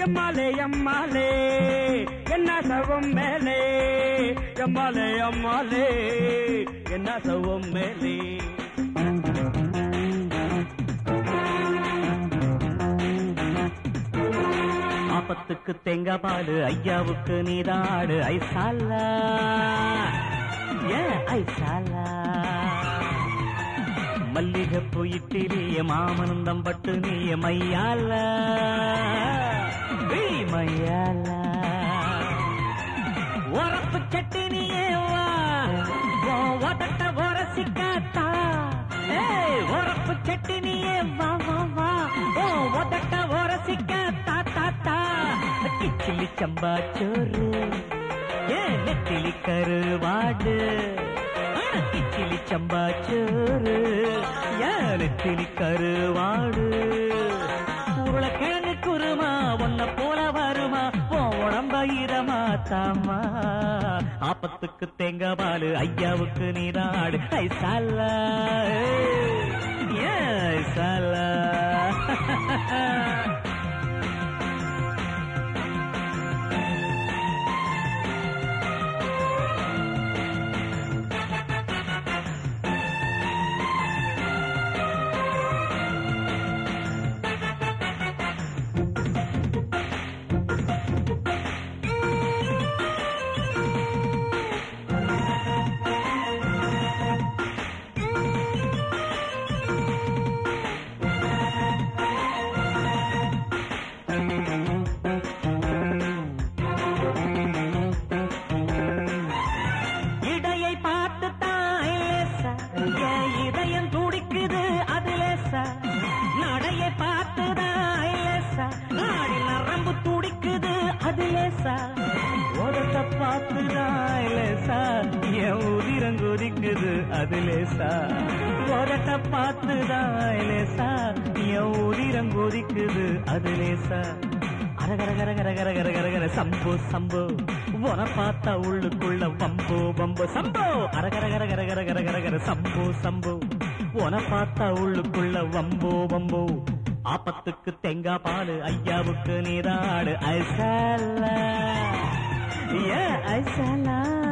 எம்மாலே எம்மாலே என்ன சவம் மேலே எம்மாலே எம்மாலே என்ன சவம் மேலே ஆபத்துக்கு தேங்காய் பாலு ஐயாவுக்கு நீதாடு ஐசாலா ஏ ஐசாலா மல்லிகைப்பூ இட்டிலிய மாமனந்தம் பட்டு நீய மையால ஏய் மையால உரப்பு சட்டி நீயே வா உன் உதட்ட உரசிக்காத்தா ஏய் உரப்பு சட்டி நீயே வா வா வா உன் உதட்ட உரசிக்காத்தா தா தா கிச்சிலி சம்பா சோறு ஏ நெத்திலி கருவாடு கிச்சிலி சம்பா சோறு ஏ நெத்திலி கருவாடு உருளைக்கிழங்கு குருமா உன்ன போல வருமா உன் உடம்ப இதமா தாமா ஆப்பத்துக்கு தேங்காய் பாலு ஐயாவுக்கு நீராடு ஐசாலா ஏ ஐசாலா இடையை பார்த்து தான் லேசா என் இதயம் துடிக்குது அது லேசா நடையை பார்த்து தான் லேசா நாடி நரம்பு துடிக்குது அது லேசா உதட்ட பார்த்து தான் லேசா என் உதிரம் கொதிக்குது அது லேசா உதட்ட பார்த்து தான் லேசா என் உதிரம் கொதிக்குது அது லேசா அரகர கர கர கர கர கர கர சம்போ சம்போ உன பார்த்தா உள்ளுக்குள்ள வம்போ வம்போ சம்போ அரகர கர கர கர கர கர கர சம்போ சம்போ உன பார்த்தா உள்ளுக்குள்ள வம்போ வம்போ ஆப்பத்துக்கு தேங்காய் பாலு ஐயாவுக்கு நீராடு ஐசாலா ஏ ஐசாலா